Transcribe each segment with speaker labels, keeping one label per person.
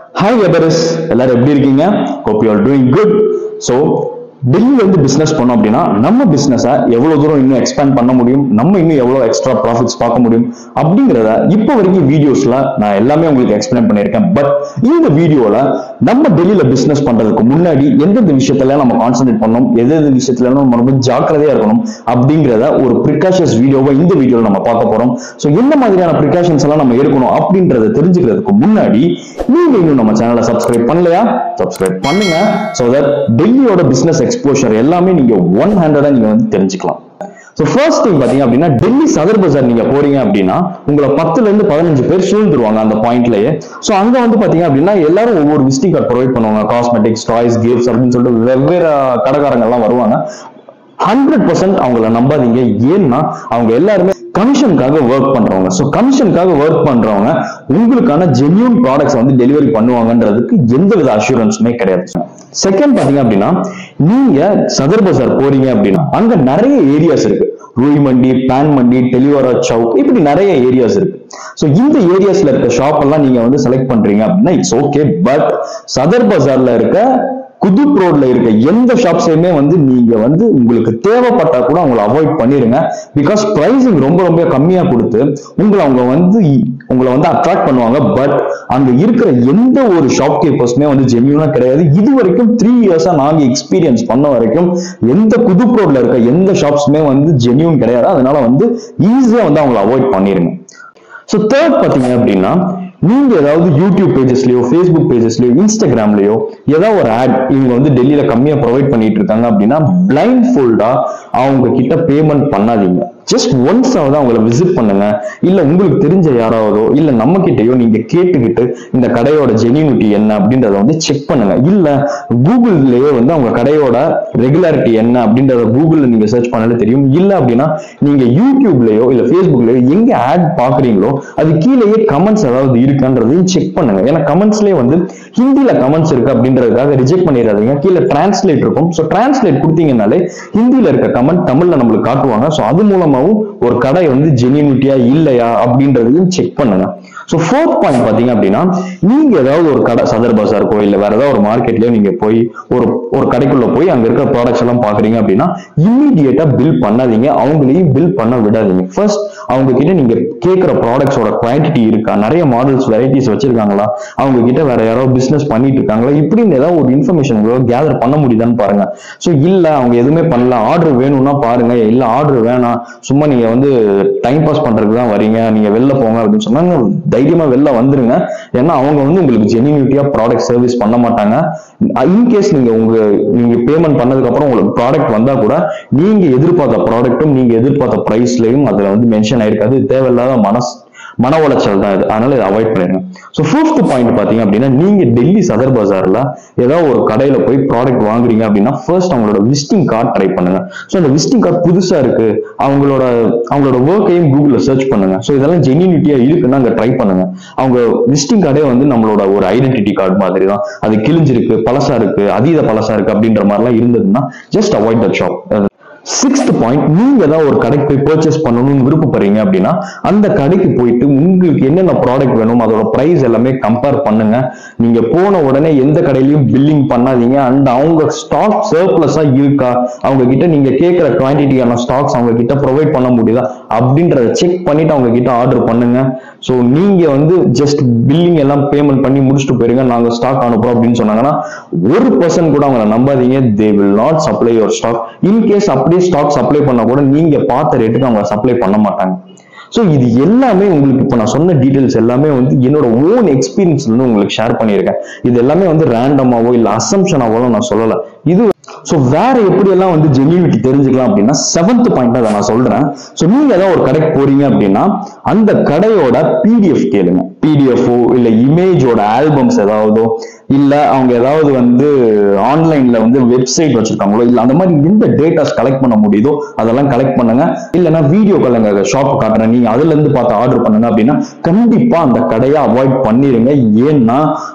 Speaker 1: hi வெபரஸ் எல்லாரும் எப்படி இருக்கீங்க hope you are doing good so டெல்லியில் வந்து பிஸ்னஸ் பண்ணோம் அப்படின்னா நம்ம பிஸ்னஸை எவ்வளோ தூரம் இன்னும் எக்ஸ்பேண்ட் பண்ண முடியும் நம்ம இன்னும் எவ்வளோ எக்ஸ்ட்ரா ப்ராஃபிட்ஸ் பார்க்க முடியும் அப்படிங்கிறத இப்போ வரைக்கும் வீடியோஸில் நான் எல்லாமே உங்களுக்கு எக்ஸ்பிளைன் பண்ணியிருக்கேன் பட் இந்த வீடியோவில் நம்ம டெல்லியில் பிஸ்னஸ் பண்ணுறதுக்கு முன்னாடி எந்தெந்த விஷயத்துல நம்ம கான்சென்ட்ரேட் பண்ணணும் எந்தெந்த விஷயத்துல நம்ம ரொம்ப ஜாக்கிரதையாக இருக்கணும் அப்படிங்கிறத ஒரு ப்ரிகாஷன்ஸ் வீடியோவை இந்த வீடியோவில் நம்ம பார்க்க போகிறோம் ஸோ என்ன மாதிரியான ப்ரிகாஷன்ஸ் எல்லாம் நம்ம எடுக்கணும் அப்படின்றத தெரிஞ்சுக்கிறதுக்கு முன்னாடி நீங்க இன்னும் நம்ம சேனலை சப்ஸ்கிரைப் பண்ணலையா சப்ஸ்கிரைப் பண்ணுங்க ஸோ தட் டெல்லியோட பிசினஸ் எக்ஸ்போஷர் எல்லாமே நீங்க ஒன் ஹண்ட்ரடா நீங்க வந்து தெரிஞ்சுக்கலாம் ஸோ ஃபர்ஸ்ட் திங் பாத்தீங்க அப்படின்னா டெல்லி சதர் பஜார் நீங்க போறீங்க அப்படின்னா உங்களை பத்துல இருந்து பதினஞ்சு பேர் சூழ்ந்துருவாங்க அந்த பாயிண்ட்லயே ஸோ அங்க வந்து பாத்தீங்க அப்படின்னா எல்லாரும் ஒவ்வொரு விசிட்டிங் கார்டு ப்ரொவைட் பண்ணுவாங்க காஸ்மெட்டிக்ஸ் டாய்ஸ் கிஃப்ட்ஸ் அப்படின்னு சொல்லிட்டு வெவ்வேறு கடைக்காரங்க எல்லாம் வருவாங்க ஹண்ட்ரட் பர்சன்ட் அவங்கள நம்பாதீங்க ஏன்னா அவங்க எல்லாருமே கமிஷனுக்காக ஒர்க் பண்றவங்க ஸோ கமிஷனுக்காக ஒர்க் பண்றவங்க உங்களுக்கான ஜென்யூன் ப்ராடக்ட்ஸ் வந்து டெலிவரி பண்ணுவாங்கன்றதுக்கு எந்த வித அஷூரன்ஸுமே கிடையாது செகண்ட் பாத்தீங்க அப்படின்னா நீங்க சதர் பஜார் போறீங்க அப்படின்னா அங்க நிறைய ஏரியாஸ் இருக்கு ரூய் மண்டி பேன் மண்டி டெலிவரா சவுக் இப்படி நிறைய ஏரியாஸ் இருக்கு ஸோ இந்த ஏரியாஸ்ல இருக்க ஷாப் எல்லாம் நீங்க வந்து செலக்ட் பண்றீங்க அப்படின்னா இட்ஸ் ஓகே பட் சதர் பஜார்ல இருக்க குதுப் ரோட்ல இருக்க எந்த ஷாப்ஸையுமே வந்து நீங்க வந்து உங்களுக்கு தேவைப்பட்டா கூட அவங்களை அவாய்ட் பண்ணிருங்க பிகாஸ் பிரைசிங் ரொம்ப ரொம்ப கம்மியா கொடுத்து உங்களை அவங்க வந்து உங்களை வந்து அட்ராக்ட் பண்ணுவாங்க பட் அங்க இருக்கிற எந்த ஒரு ஷாப் கீப்பர்ஸுமே வந்து ஜென்யூனா கிடையாது இது வரைக்கும் த்ரீ இயர்ஸா நாங்க எக்ஸ்பீரியன்ஸ் பண்ண வரைக்கும் எந்த குதுப் ரோட்ல இருக்க எந்த ஷாப்ஸுமே வந்து ஜென்யூன் கிடையாது அதனால வந்து ஈஸியா வந்து அவங்களை அவாய்ட் பண்ணிருங்க ஸோ தேர்ட் பார்த்தீங்க அப்படின்னா நீங்க ஏதாவது யூடியூப் பேஜஸ்லயோ ஃபேஸ்புக் பேஜஸ்லயோ இன்ஸ்டாகிராம்லயோ ஏதாவது ஒரு ஆட் இவங்க வந்து டெல்லியில கம்மியா ப்ரொவைட் பண்ணிட்டு இருக்காங்க அப்படின்னா பிளைண்ட் ஃபோல்டா அவங்க கிட்ட பேமெண்ட் பண்ணாதீங்க ஜஸ்ட் ஒன்ஸ் ஆவது அவங்கள விசிட் பண்ணுங்க இல்ல உங்களுக்கு தெரிஞ்ச யாராவதோ இல்ல நம்ம கிட்டயோ நீங்க கேட்டுக்கிட்டு இந்த கடையோட ஜெனியூனிட்டி என்ன அப்படின்றத வந்து செக் பண்ணுங்க இல்ல கூகுள்லயே வந்து அவங்க கடையோட ரெகுலாரிட்டி என்ன அப்படின்றத கூகுள்ல நீங்க சர்ச் பண்ணாலே தெரியும் இல்ல அப்படின்னா நீங்க யூடியூப்லயோ இல்ல ஃபேஸ்புக்லயோ எங்க ஆட் பாக்குறீங்களோ அது கீழேயே கமெண்ட்ஸ் ஏதாவது இருக்கான்றதையும் செக் பண்ணுங்க ஏன்னா கமெண்ட்ஸ்லயே வந்து ஹிந்தில கமெண்ட்ஸ் இருக்கு அப்படின்றதுக்காக ரிஜெக்ட் பண்ணிடாதீங்க கீழே டிரான்ஸ்லேட் இருக்கும் ஸோ டிரான்ஸ்லேட் கொடுத்தீங்கனாலே ஹிந்தில இருக்க கமெண்ட் தமிழ்ல நம்மளுக்கு காட்டுவாங்க ஸோ அது மூலமாவும் ஒரு கடை வந்து ஜெனியூனிட்டியா இல்லையா அப்படின்றதையும் செக் பண்ணுங்க ஸோ ஃபோர்த் பாயிண்ட் பாத்தீங்க அப்படின்னா நீங்க ஏதாவது ஒரு கடை சதர் பஜாருக்கோ இல்ல வேற ஏதாவது ஒரு மார்க்கெட்லயோ நீங்க போய் ஒரு ஒரு கடைக்குள்ள போய் அங்க இருக்கிற ப்ராடக்ட்ஸ் எல்லாம் பாக்குறீங்க அப்படின்னா இம்மிடியேட்டா பில் பண்ணாதீங்க அவங்களையும் பில் பண்ண விடாதீங்க ஃபர்ஸ்ட் அவங்க கிட்ட நீங்க கேட்கிற ப்ராடக்ட்ஸோட குவான்டிட்டி இருக்கா நிறைய மாடல்ஸ் வெரைட்டிஸ் வச்சிருக்காங்களா அவங்க கிட்ட வேற யாராவது பிசினஸ் பண்ணிட்டு இருக்காங்களா இப்படின்னு ஏதாவது ஒரு இன்ஃபர்மேஷன் கேதர் பண்ண முடியுதான்னு பாருங்க ஸோ இல்ல அவங்க எதுவுமே பண்ணல ஆர்டர் வேணும்னா பாருங்க இல்ல ஆர்டர் வேணாம் சும்மா நீங்க வந்து டைம் பாஸ் பண்றதுக்கு தான் வரீங்க நீங்க வெளில போங்க அப்படின்னு சொன்னாங்க தைரியமா வெளில வந்துருங்க ஏன்னா அவங்க வந்து உங்களுக்கு ஜெனியூனிட்டியா ப்ராடக்ட் சர்வீஸ் பண்ண மாட்டாங்க இன்கேஸ் நீங்க உங்க நீங்க பேமெண்ட் பண்ணதுக்கு அப்புறம் உங்களுக்கு ப்ராடக்ட் வந்தா கூட நீங்க எதிர்பார்த்த ப்ராடக்ட்டும் நீங்க எதிர்பார்த்த பிரைஸ்லயும் அதுல வந்து மென்ஷன் ஆயிருக்காது தேவையில்லாத மனசு மன உளைச்சல் தான் இது அதனால இதை அவாய்ட் பண்ணிடுங்க ஸோ ஃபிஃப்த் பாயிண்ட் பாத்தீங்க அப்படின்னா நீங்க டெல்லி சதர் பஜார்ல ஏதாவது ஒரு கடையில போய் ப்ராடக்ட் வாங்குறீங்க அப்படின்னா ஃபர்ஸ்ட் அவங்களோட விசிட்டிங் கார்டு ட்ரை பண்ணுங்க ஸோ அந்த விசிட்டிங் கார்டு புதுசா இருக்கு அவங்களோட அவங்களோட ஒர்க்கையும் கூகுள்ல சர்ச் பண்ணுங்க ஸோ இதெல்லாம் ஜெனியூனிட்டியா இருக்குன்னா அங்க ட்ரை பண்ணுங்க அவங்க விசிட்டிங் கார்டே வந்து நம்மளோட ஒரு ஐடென்டிட்டி கார்டு மாதிரி தான் அது கிழிஞ்சிருக்கு பழசா இருக்கு அதீத பழசா இருக்கு அப்படின்ற மாதிரிலாம் இருந்ததுன்னா just avoid the shop sixth point நீங்க ஏதாவது ஒரு கடைக்கு போய் பர்ச்சேஸ் பண்ணணும்னு விருப்பப்படுறீங்க அப்படின்னா அந்த கடைக்கு போயிட்டு உங்களுக்கு என்னென்ன ப்ராடக்ட் வேணும் அதோட பிரைஸ் எல்லாமே கம்பேர் பண்ணுங்க நீங்க போன உடனே எந்த கடையிலயும் பில்லிங் பண்ணாதீங்க அண்ட் அவங்க ஸ்டாக் சர்ப்ளஸா இருக்கா அவங்க கிட்ட நீங்க கேட்கிற குவான்டிட்டியான ஸ்டாக்ஸ் அவங்க கிட்ட ப்ரொவைட் பண்ண முடியுதா அப்படின்றத செக் பண்ணிட்டு அவங்க கிட்ட ஆர்டர் பண்ணுங்க ஸோ நீங்க வந்து ஜஸ்ட் பில்லிங் எல்லாம் பேமெண்ட் பண்ணி முடிச்சுட்டு போயிருங்க நாங்க ஸ்டாக் அனுப்புறோம் அப்படின்னு சொன்னாங்கன்னா ஒரு பர்சன்ட் கூட அவங்கள நம்பாதீங்க they will not supply your stock in case அப்படியே ஸ்டாக் சப்ளை பண்ணா கூட நீங்க பார்த்த ரேட்டுக்கு அவங்க சப்ளை பண்ண மாட்டாங்க ஸோ இது எல்லாமே உங்களுக்கு இப்போ நான் சொன்ன டீடைல்ஸ் எல்லாமே வந்து என்னோட ஓன் எக்ஸ்பீரியன்ஸ் வந்து உங்களுக்கு ஷேர் பண்ணியிருக்கேன் இது எல்லாமே வந்து ரேண்டமாவோ இல்லை அசம்ஷனாவோ நான் சொல்லலை இது ஸோ வேற எப்படியெல்லாம் வந்து ஜெனியூனிட்டி தெரிஞ்சுக்கலாம் அப்படின்னா செவன்த் பாயிண்ட் அதை நான் சொல்றேன் ஸோ நீங்க ஏதாவது ஒரு கடைக்கு போறீங்க அப்படின்னா அந்த கடையோட பிடிஎஃப் கேளுங்க பிடிஎஃப்ஓ இல்ல இமேஜோட ஆல்பம்ஸ் ஏதாவதோ இல்ல அவங்க ஏதாவது வந்து ஆன்லைன்ல வந்து வெப்சைட் வச்சிருக்காங்களோ இல்ல அந்த மாதிரி எந்த டேட்டாஸ் கலெக்ட் பண்ண முடியுதோ அதெல்லாம் கலெக்ட் பண்ணுங்க இல்லைன்னா வீடியோ கால் எங்க ஷாப் காட்டுறேன் நீங்க அதுல இருந்து பார்த்து ஆர்டர் பண்ணுங்க அப்படின்னா கண்டிப்பா அந்த கடையை அவாய்ட் பண்ணிருங்க ஏன்னா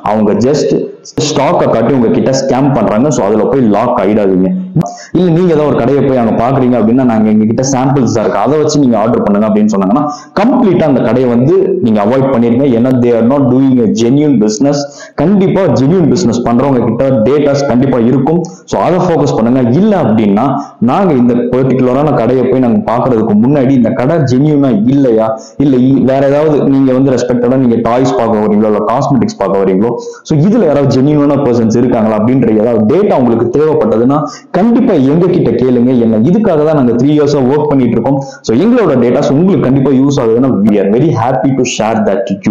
Speaker 1: அவங்க ஜஸ்ட் ஸ்டாக்கை காட்டி உங்ககிட்ட ஸ்கேம் பண்றாங்க ஸோ அதுல போய் லாக் ஆயிடாதீங்க இல்ல நீங்க ஏதோ ஒரு கடையை போய் அங்க பாக்குறீங்க அப்படின்னா நாங்க எங்க கிட்ட சாம்பிள்ஸ் தான் இருக்கு அதை வச்சு நீங்க ஆர்டர் பண்ணுங்க அப்படின்னு சொன்னாங்கன்னா கம்ப்ளீட்டா அந்த கடையை வந்து நீங்க அவாய்ட் பண்ணிருங்க ஏன்னா they are not doing a genuine business கண்டிப்பா ஜென்யூன் பிசினஸ் பண்றவங்க கிட்ட டேட்டாஸ் கண்டிப்பா இருக்கும் ஸோ அதை ஃபோக்கஸ் பண்ணுங்க இல்ல அப்படின்னா நாங்க இந்த பர்டிகுலரான கடையை போய் நாங்க பாக்குறதுக்கு முன்னாடி இந்த கடை ஜென்யூனா இல்லையா இல்ல இ- வேற ஏதாவது நீங்க வந்து ரெஸ்பெக்டடா நீங்க டாய்ஸ் பார்க்க வரீங்களோ இல்ல காஸ்மெட்டிக்ஸ் பார்க்க வரீங்களோ ஸோ இதுல யாராவது ஜென்யூனான பர்சன்ஸ் இருக்காங்களா அப்படின்ற ஏதாவது டேட்டா உங்களுக்கு தேவைப்பட்டதுன்னா கண்டிப்பா எங்க கிட்ட கேளுங்க என்ன இதுக்காக தான் நாங்க த்ரீ இயர்ஸா ஒர்க் பண்ணிட்டு இருக்கோம் ஸோ எங்களோட டேட்டாஸ் உங்களுக்கு கண்டிப்பா யூஸ் ஆகுதுன்னா we are very happy to share that you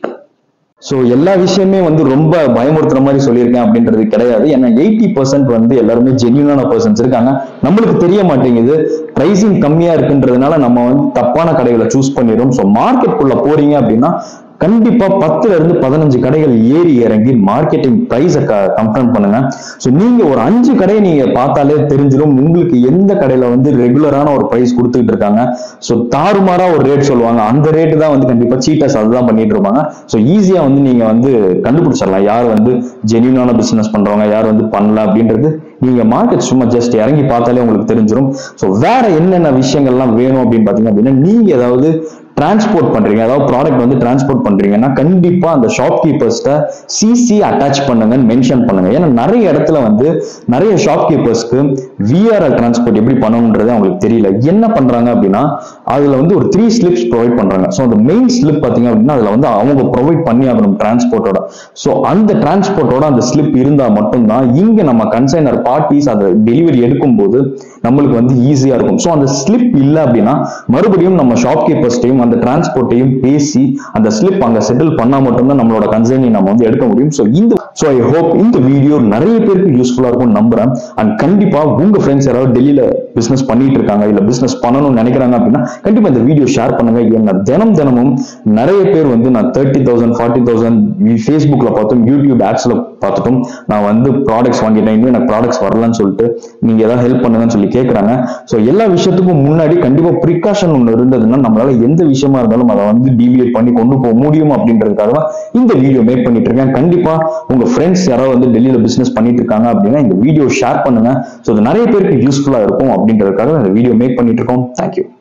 Speaker 1: so எல்லா விஷயமே வந்து ரொம்ப பயமுறுத்துற மாதிரி சொல்லியிருக்கேன் அப்படின்றது கிடையாது ஏன்னா எயிட்டி பர்சன்ட் வந்து எல்லாருமே ஜென்யூனான பர்சன்ஸ் இருக்காங்க நம்மளுக்கு தெரிய மாட்டேங்குது ப்ரைசிங் கம்மியா இருக்குன்றதுனால நம்ம வந்து தப்பான கடைகளை சூஸ் பண்ணிடுறோம் ஸோ மார்க்கெட்டுக்குள்ள போறீங்க அப்படின்னா கண்டிப்பா பத்துல இருந்து பதினஞ்சு கடைகள் ஏறி இறங்கி மார்க்கெட்டிங் ப்ரைஸை கம்பேர் பண்ணுங்க ஸோ நீங்க ஒரு அஞ்சு கடையை நீங்க பார்த்தாலே தெரிஞ்சிடும் உங்களுக்கு எந்த கடையில வந்து ரெகுலரான ஒரு ப்ரைஸ் கொடுத்துட்டு இருக்காங்க ஸோ தாறுமாறா ஒரு ரேட் சொல்லுவாங்க அந்த ரேட்டு தான் வந்து கண்டிப்பா சீட்டர்ஸ் அதுதான் பண்ணிட்டு இருப்பாங்க ஸோ ஈஸியா வந்து நீங்க வந்து கண்டுபிடிச்சிடலாம் யார் வந்து ஜென்யூனான பிசினஸ் பண்றவங்க யார் வந்து பண்ணல அப்படின்றது நீங்க மார்க்கெட் சும்மா ஜஸ்ட் இறங்கி பார்த்தாலே உங்களுக்கு தெரிஞ்சிடும் ஸோ வேற என்னென்ன விஷயங்கள்லாம் வேணும் அப்படின்னு பாத்தீங்க அப்படின்னா நீங்க ஏதாவது டிரான்ஸ்போர்ட் பண்றீங்க அதாவது ப்ராடக்ட் வந்து டிரான்ஸ்போர்ட் பண்றீங்கன்னா கண்டிப்பா அந்த ஷாப் கீப்பர்ஸ்ட சிசி அட்டாச் பண்ணுங்கன்னு மென்ஷன் பண்ணுங்க ஏன்னா நிறைய இடத்துல வந்து நிறைய ஷாப் கீப்பர்ஸ்க்கு விஆர்எல் டிரான்ஸ்போர்ட் எப்படி பண்ணணுன்றது அவங்களுக்கு தெரியல என்ன பண்றாங்க அப்படின்னா அதுல வந்து ஒரு த்ரீ ஸ்லிப்ஸ் ப்ரொவைட் பண்றாங்க ஸோ அந்த மெயின் ஸ்லிப் பாத்தீங்க அப்படின்னா அதுல வந்து அவங்க ப்ரொவைட் பண்ணி ஆகணும் டிரான்ஸ்போர்ட்டோட ஸோ அந்த டிரான்ஸ்போர்ட்டோட அந்த ஸ்லிப் இருந்தா மட்டும்தான் இங்க நம்ம கன்சைனர் பார்ட்டிஸ் அதை டெலிவரி எடுக்கும்போது நம்மளுக்கு வந்து ஈஸியா இருக்கும் ஸோ அந்த ஸ்லிப் இல்லை அப்படின்னா மறுபடியும் நம்ம ஷாப் கீப்பர்ஸ்டையும் அந்த டிரான்ஸ்போர்ட்டையும் பேசி அந்த ஸ்லிப் அங்க செட்டில் பண்ணா மட்டும்தான் நம்மளோட கன்சைனை நம்ம வந்து எடுக்க முடியும் ஸோ இந்த ஸோ ஐ ஹோப் இந்த வீடியோ நிறைய பேருக்கு யூஸ்ஃபுல்லா இருக்கும் நம்புறேன் அண்ட் கண்டிப்பா உங்க ஃப்ரெண்ட்ஸ் யாராவது டெல்லியில பிசினஸ் பண்ணிட்டு இருக்காங்க இல்ல பிசினஸ் பண்ணணும்னு நினைக்கிறாங்க அப்படின்னா கண்டிப்பா இந்த வீடியோ ஷேர் பண்ணுங்க ஏன்னா தினம் தினமும் நிறைய பேர் வந்து நான் தேர்ட்டி தௌசண்ட் ஃபார்ட்டி தௌசண்ட் ஃபேஸ்புக்ல பார்த்தும் யூடியூப் ஆட்ஸ்ல பார்த்துட்டும் நான் வந்து ப்ராடக்ட்ஸ் வாங்கிட்டேன் இன்னும் எனக்கு ப்ராடக்ட்ஸ் வரலன்னு சொல்லிட்டு நீங்க ஏதாவது ஹெல்ப் பண்ணுங்கன்னு சொல்லி கேட்கறாங்க ஸோ எல்லா விஷயத்துக்கும் முன்னாடி கண்டிப்பா ப்ரிகாஷன் ஒன்று இருந்ததுன்னா நம்மளால எந்த விஷயமா இருந்தாலும் அதை வந்து டிவியேட் பண்ணி கொண்டு போக முடியும் அப்படின்றதுக்காக தான் இந்த வீடியோ மேக் பண்ணிட்டு இருக்கேன் கண்டிப்பா உங்க ஃப்ரெண்ட்ஸ் யாராவது வந்து டெல்லியில பிசினஸ் பண்ணிட்டு இருக்காங்க அப்படின்னா இந்த வீடியோ ஷேர் பண்ணுங்க ஸோ அது நிறைய பேருக்கு யூஸ்ஃபுல்லா இருக்கும் அப்படின்றதுக்காக இந்த வீடியோ மேக் பண்ணிட்டு இருக்கோம் தேங்க்யூ